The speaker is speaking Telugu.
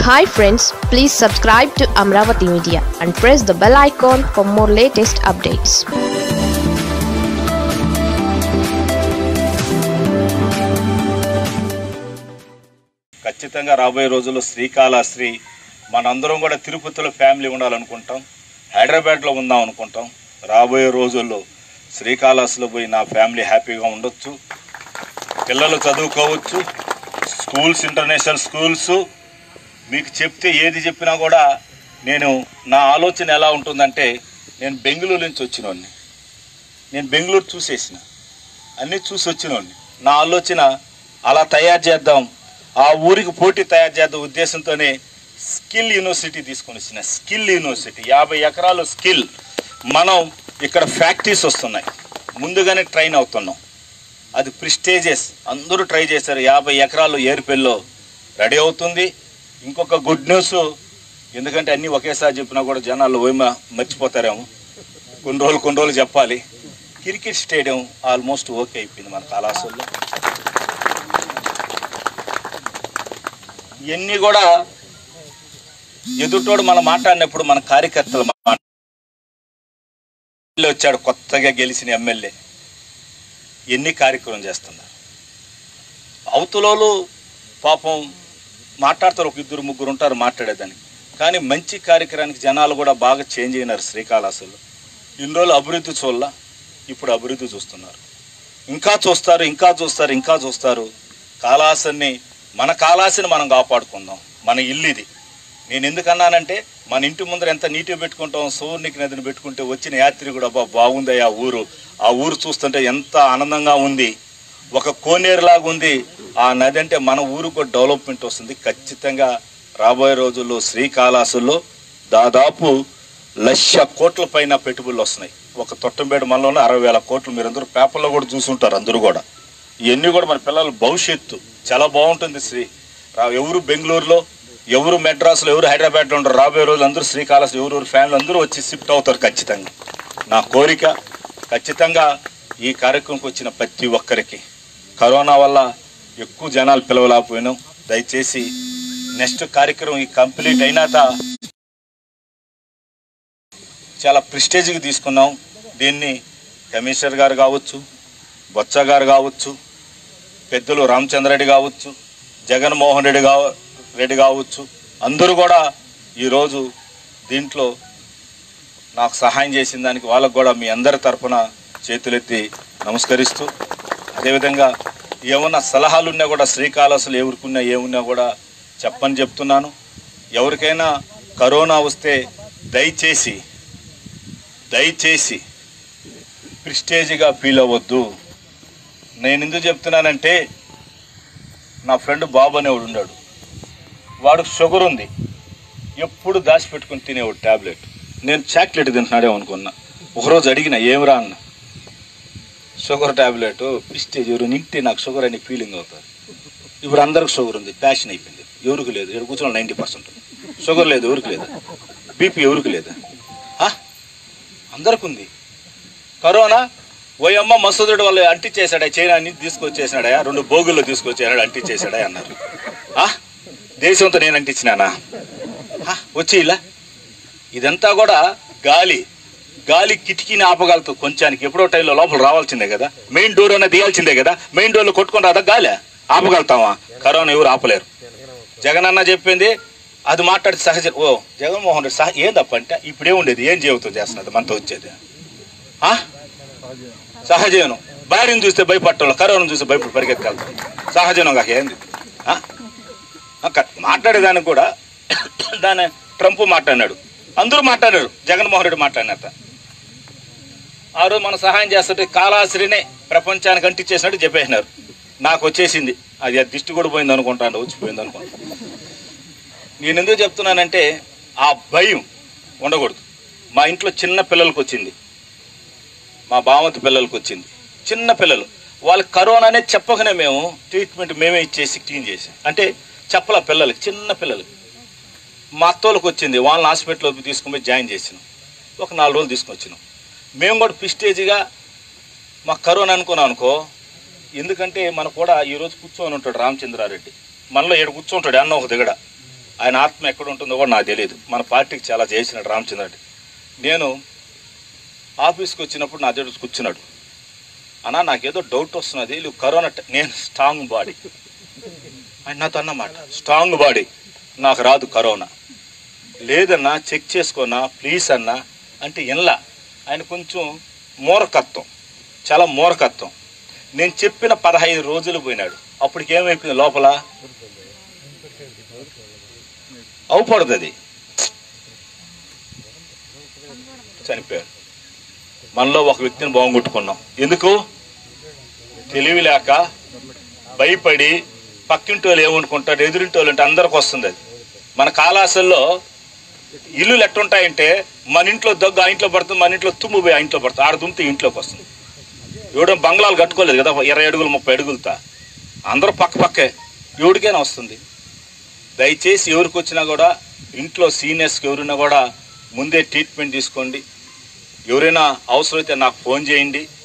Hi friends please subscribe to Amaravati media and press the bell icon for more latest updates ఖచ్చితంగా రాబోయే రోజుల్లో శ్రీకాళహస్త్రి మనందరం కూడా తిరుపతిలో ఫ్యామిలీ ఉండాలనుకుంటాం హైదరాబాద్లో ఉందాం అనుకుంటాం రాబోయే రోజుల్లో శ్రీకాళహస్తిలో పోయి నా ఫ్యామిలీ హ్యాపీగా ఉండొచ్చు పిల్లలు చదువుకోవచ్చు స్కూల్స్ ఇంటర్నేషనల్ స్కూల్స్ మీకు చెప్తే ఏది చెప్పినా కూడా నేను నా ఆలోచన ఎలా ఉంటుందంటే నేను బెంగళూరు నుంచి వచ్చినోడిని నేను బెంగళూరు చూసేసిన అన్నీ చూసి వచ్చినోడిని నా ఆలోచన అలా తయారు చేద్దాం ఆ ఊరికి పోటీ తయారు చేద్దాం ఉద్దేశంతోనే స్కిల్ యూనివర్సిటీ తీసుకొని వచ్చిన స్కిల్ యూనివర్సిటీ యాభై ఎకరాలు స్కిల్ మనం ఇక్కడ ఫ్యాక్టరీస్ వస్తున్నాయి ముందుగానే ట్రైన్ అవుతున్నాం అది ప్రిస్టేజెస్ అందరూ ట్రై చేశారు యాభై ఎకరాలు ఏరుపెల్లో రెడీ అవుతుంది ఇంకొక గుడ్ న్యూస్ ఎందుకంటే అన్నీ ఒకేసారి చెప్పినా కూడా జనాలు ఓయమ మర్చిపోతారేమో కొన్ని రోజులు కొన్ని రోజులు చెప్పాలి క్రికెట్ స్టేడియం ఆల్మోస్ట్ ఓకే అయిపోయింది మన కళాశాలలో ఇవన్నీ కూడా ఎదుటోడు మనం మాట్లాడినప్పుడు మన కార్యకర్తలు మా- వచ్చాడు కొత్తగా గెలిచిన ఎమ్మెల్యే ఎన్ని కార్యక్రమం చేస్తున్నారు అవతలోలు పాపం మాట్లాడతారు ఒక ఇద్దరు ముగ్గురు ఉంటారు మాట్లాడేదానికి కానీ మంచి కార్యక్రమానికి జనాలు కూడా బాగా చేంజ్ అయినారు శ్రీకాళహస్తిలో ఇన్ని రోజులు అభివృద్ధి చూడాల ఇప్పుడు అభివృద్ధి చూస్తున్నారు ఇంకా చూస్తారు ఇంకా చూస్తారు ఇంకా చూస్తారు కాళాసన్ని మన కాళాసిని మనం కాపాడుకుందాం మన ఇల్లు ఇది నేను ఎందుకన్నానంటే మన ఇంటి ముందర ఎంత నీట్గా పెట్టుకుంటాం సూర్యునికి నదిని పెట్టుకుంటే వచ్చిన యాత్రి కూడా అబ్బా బాగుంది ఆ ఊరు ఆ ఊరు చూస్తుంటే ఎంత ఆనందంగా ఉంది ఒక కోనేరులాగా ఉంది ఆ నది అంటే మన ఊరు కూడా డెవలప్మెంట్ వస్తుంది ఖచ్చితంగా రాబోయే రోజుల్లో శ్రీకాళహస్తిలో దాదాపు లక్ష కోట్ల పైన పెట్టుబడులు వస్తున్నాయి ఒక తొట్టంబేడు మనలోనే అరవై వేల కోట్లు మీరందరూ పేపర్లో కూడా చూసుంటారు అందరూ కూడా ఇవన్నీ కూడా మన పిల్లల భవిష్యత్తు చాలా బాగుంటుంది శ్రీ రా- ఎవరు బెంగళూరులో ఎవరు మెడ్రాస్లో ఎవరు హైదరాబాద్లో ఉంటారు రాబోయే రోజులు అందరూ శ్రీకాళహస్తి ఎవరు ఫ్యామిలీ అందరూ వచ్చి షిఫ్ట్ అవుతారు ఖచ్చితంగా నా కోరిక ఖచ్చితంగా ఈ కార్యక్రమంకి వచ్చిన ప్రతి ఒక్కరికి కరోనా వల్ల ఎక్కువ జనాలు పిలవలేకపోయినాం దయచేసి నెక్స్ట్ కార్యక్రమం ఈ కంప్లీట్ అయినాక చాలా ప్రిస్టేజ్కి తీసుకున్నాం దీన్ని కమిషనర్ గారు కావచ్చు బొత్స గారు కావచ్చు పెద్దలు రామచంద్రరెడ్డి కావచ్చు జగన్మోహన్ రెడ్డి కావ రెడ్డి కావచ్చు అందరూ కూడా ఈరోజు దీంట్లో నాకు సహాయం చేసిన దానికి వాళ్ళకు కూడా మీ అందరి తరపున చేతులెత్తి నమస్కరిస్తూ అదేవిధంగా ఏమన్నా సలహాలు ఉన్నా కూడా శ్రీకాళహస్తిలో ఎవరికున్నా ఏమున్నా కూడా చెప్పని చెప్తున్నాను ఎవరికైనా కరోనా వస్తే దయచేసి దయచేసి ప్రిస్టేజ్గా ఫీల్ అవ్వద్దు నేను ఎందుకు చెప్తున్నానంటే నా ఫ్రెండ్ బాబు అనేవాడు ఉన్నాడు వాడు షుగర్ ఉంది ఎప్పుడు దాచిపెట్టుకుని తినేవాడు ట్యాబ్లెట్ నేను చాక్లెట్ తింటున్నాడేమో అనుకున్నా ఒకరోజు అడిగిన ఏమిరా అన్న షుగర్ ట్యాబ్లెట్ ప్రిస్టేజ్ ఎవరు నింటే నాకు షుగర్ అని ఫీలింగ్ అవుతుంది ఇప్పుడు అందరికి షుగర్ ఉంది ప్యాషన్ అయిపోయింది ఎవరికి లేదు ఇక్కడ కూర్చొని నైంటీ పర్సెంట్ షుగర్ లేదు ఎవరికి లేదు బీపీ ఎవరికి లేదు ఆ? అందరికి ఉంది కరోనా ఓయమ్మ మసూదుడు వాళ్ళు అంటించేశాడా చైనా నుంచి తీసుకొచ్చేసినాడా రెండు బోగుల్లో తీసుకొచ్చాడు అంటించేశాడా అన్నారు ఆ? దేశంతో నేను అంటించినానా ఆ? వచ్చి ఇలా ఇదంతా కూడా గాలి గాలి కిటికీని ఆపగలుగుతూ కొంచానికి ఎప్పుడో టైంలో లోపల రావాల్సిందే కదా మెయిన్ డోర్ అన్న తీయాల్సిందే కదా మెయిన్ డోర్లో కొట్టుకొని రాదా గాలి ఆపగలుగుతామా కరోనా ఎవరు ఆపలేరు జగన్ అన్న చెప్పింది అది మాట్లాడి సహజ ఓ జగన్మోహన్ రెడ్డి సహ ఏం తప్ప అంటే ఇప్పుడే ఉండేది ఏం జీవితం చేస్తున్నది మనతో వచ్చేది ఆ? సహజీవనం భార్యను చూస్తే భయపట్టాలి కరోనా చూస్తే భయపడి పరిగెత్తాలి సహజీవనం కాక ఏంది ఆ? ఆ, క- మాట్లాడేదానికి కూడా దాని ట్రంప్ మాట్లాడినాడు అందరూ మాట్లాడారు జగన్మోహన్ రెడ్డి మాట్లాడినట్ట ఆ రోజు మనం సహాయం చేస్తుంటే కాళాశ్రీనే ప్రపంచానికి అంటించేసినట్టు చెప్పేసినారు నాకు వచ్చేసింది అది ఆ దిష్టి కూడా పోయింది అనుకుంటాను వచ్చిపోయింది అనుకుంటా నేను ఎందుకు చెప్తున్నానంటే ఆ భయం ఉండకూడదు మా ఇంట్లో చిన్న పిల్లలకు వచ్చింది మా బామతి పిల్లలకు వచ్చింది చిన్న పిల్లలు వాళ్ళకి కరోనా అనేది చెప్పకనే మేము ట్రీట్మెంట్ మేమే ఇచ్చేసి క్లీన్ చేసి అంటే చెప్పల పిల్లలకి చిన్న పిల్లలకి మా అత్తోళ్ళకి వచ్చింది వాళ్ళని హాస్పిటల్లోకి తీసుకుని పోయి జాయిన్ చేసినాం ఒక నాలుగు రోజులు తీసుకొని వచ్చినాం మేము కూడా ప్రిస్టేజ్గా మాకు కరోనా అనుకున్నాం అనుకో ఎందుకంటే మన కూడా ఈరోజు కూర్చొని ఉంటాడు రామచంద్రారెడ్డి మనలో ఏడు కూర్చుంటాడు అన్న ఒక దిగడ ఆయన ఆత్మ ఎక్కడ ఉంటుందో కూడా నాకు తెలియదు మన పార్టీకి చాలా చేసినాడు రామచంద్రుడు నేను ఆఫీస్కి వచ్చినప్పుడు నా దగ్గర కూర్చున్నాడు అన్నా నాకేదో డౌట్ వస్తున్నది నువ్వు కరోనా ట- నేను స్ట్రాంగ్ బాడీ ఆయన నాతో అన్నమాట స్ట్రాంగ్ బాడీ నాకు రాదు కరోనా లేదన్నా చెక్ చేసుకోనా ప్లీజ్ అన్నా అంటే ఇన్లా ఆయన కొంచెం మూరకత్వం చాలా మూరకత్వం నేను చెప్పిన పదహైదు రోజులు పోయినాడు అప్పటికి ఏమైపోయింది లోపల అవుపడదు అది చనిపోయాడు మనలో ఒక వ్యక్తిని బాగుంగుట్టుకున్నాం ఎందుకు తెలివి లేక భయపడి పక్కింటి వాళ్ళు ఏమనుకుంటారు ఎదురింటి వాళ్ళు అంటే అందరికి వస్తుంది అది మన కాలాసల్లో ఇల్లులు ఎట్టుంటాయంటే మన ఇంట్లో దగ్గు ఆ ఇంట్లో పడుతుంది మన ఇంట్లో తుమ్ము పోయి ఆ ఇంట్లో పడుతుంది ఆడ దుమ్మితే ఈ ఇంట్లోకి వస్తుంది ఎవడో బంగ్లాలు కట్టుకోలేదు కదా ఇరవై అడుగులు ముప్పై అడుగులతో అందరూ పక్క పక్కే ఎవడికైనా వస్తుంది దయచేసి ఎవరికి వచ్చినా కూడా ఇంట్లో సీనియర్స్కి ఎవరైనా కూడా ముందే ట్రీట్మెంట్ తీసుకోండి ఎవరైనా అవసరమైతే నాకు ఫోన్ చేయండి